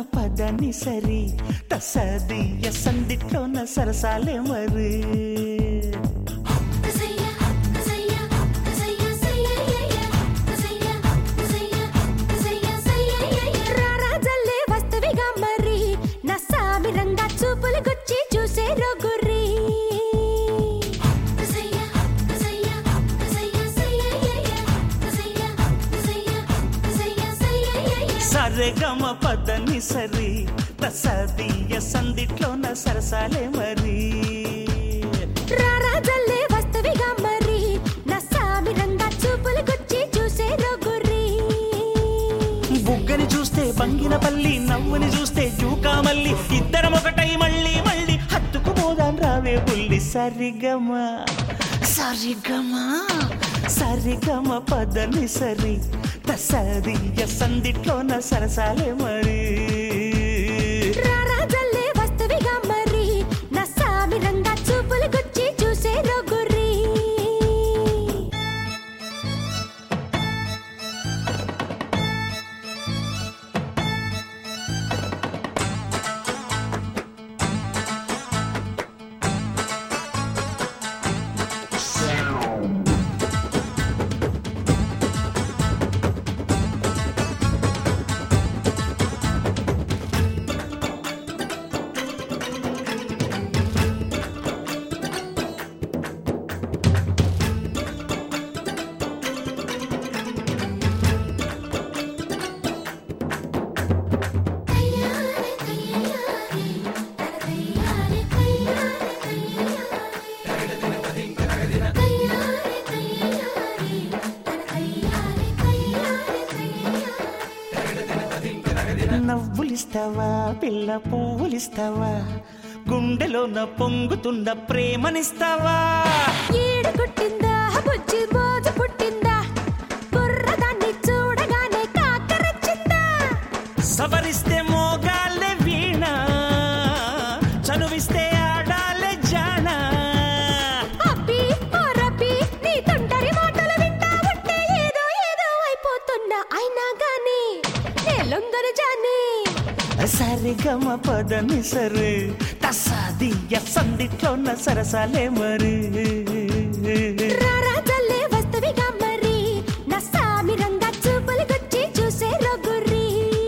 పదని సరి తసదియ సందిట్లోన సరసాలే మరి కసయ్య కసయ్య కసయ్య సయ్యయ్య కసయ్య కసయ్య కసయ్య సయ్యయ్య రారా జల్లే వస్తవిగా మరి నా సామి రంగా చూపులు గుచ్చి చూసే రొగురి కసయ్య కసయ్య కసయ్య సయ్యయ్య కసయ్య కసయ్య కసయ్య సయ్యయ్య సరెగమ పదని సరి తసదియ సందిట్లోన సరసాలే మరి రారా జల్లే వస్తవిగా మరి నా సామి రంగా చూపులు గుచ్చి చూసే రొగురి బుగ్గని చూస్తే బంగిన పల్లి నవ్వుని చూస్తే జూకా మల్లి ఇద్దరం ఒకటై మళ్ళీ మళ్ళీ హత్తుకు పోదాం రావే బుల్లి సరిగమ సరిగమ సరిగమ పదని సరి తసదియ సందిట్లోన సరసాలే మరి రారా జల్లే వస్తవిగా మరి నా సామి రంగా చూపులు గుచ్చి చూసే రొగురి నవ్వులిస్తావా పిల్ల పువ్వులిస్తావా గుండెలోన పొంగుతున్న ప్రేమనిస్తావా ఏడు కొట్టిందా బుజ్జి మోజు పుట్టిందా కుర్రదాన్ని చూడగానే కాకరచ్చిందా సవరిస్తే మోగాలే వీణ చనువిస్తే ఆడాలే జాణ అబ్బి ఓ రబ్బి నీ తొంటరి మాటలు వింటా ఉంటే ఏదో ఏదో అయిపోతున్నా అయినా గాని నే లొంగను జాని సరిగమ పదని సరే తసాదియ సందిట్లోన సరసాలే మరి రారా జల్లే వస్తవిగా మరి నా సామి రంగా చూపులు గుచ్చి చూసే రొగురి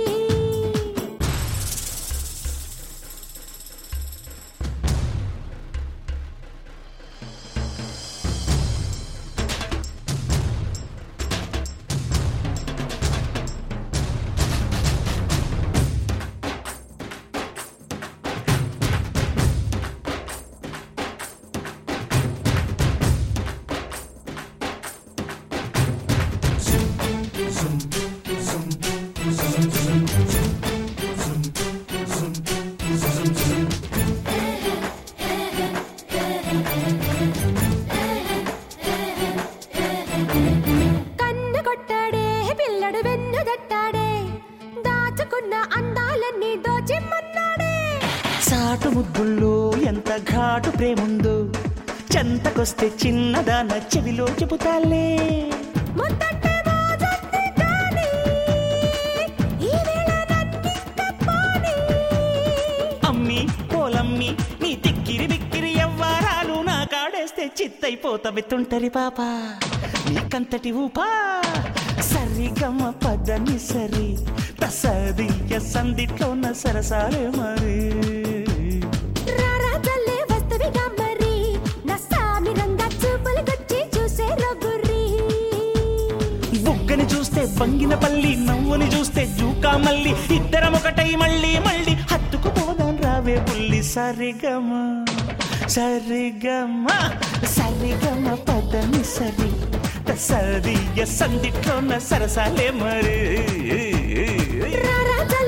కన్ను కొట్టాడే పిల్లడు వెన్ను దట్టాడే దాచుకున్న అందాలన్నీ దోచిమ్మన్నాడే చాటు ముద్దుల్లో ఎంత ఘాటు ప్రేముందో చెంతకొస్తే చిన్నదాన చెవిలో చెబుతాలే ముద్దంటే మోజొద్దు కానీ, ఈ వేళ నన్నింక పోనీ. అమ్మి పోలమ్మి నీ తిక్కిరి బిక్కిరి ఎవ్వారాలు నా కాడేస్తే చిత్తైపోతవి తుంటరి పాప నీకంతటి ఊపా సరిగమ పదని సరి తసదియ సందిట్లోన సరసాలే మరి రారా జల్లే వస్తవిగా మరి, నా సామి రంగా చూపులు గుచ్చి చూసే రొగురి. బుగ్గని చూస్తే బంగిన పల్లి నవ్వుని చూస్తే జూకా మల్లి ఇద్దరం ఒకటై మళ్ళీ మళ్ళీ హత్తుకు పోదాం రావే పుల్లి సరిగమ సరిగమ సరిగమ పదని సరి సరియ సందిట్లోన సరసాలే మరి రారా జల్లే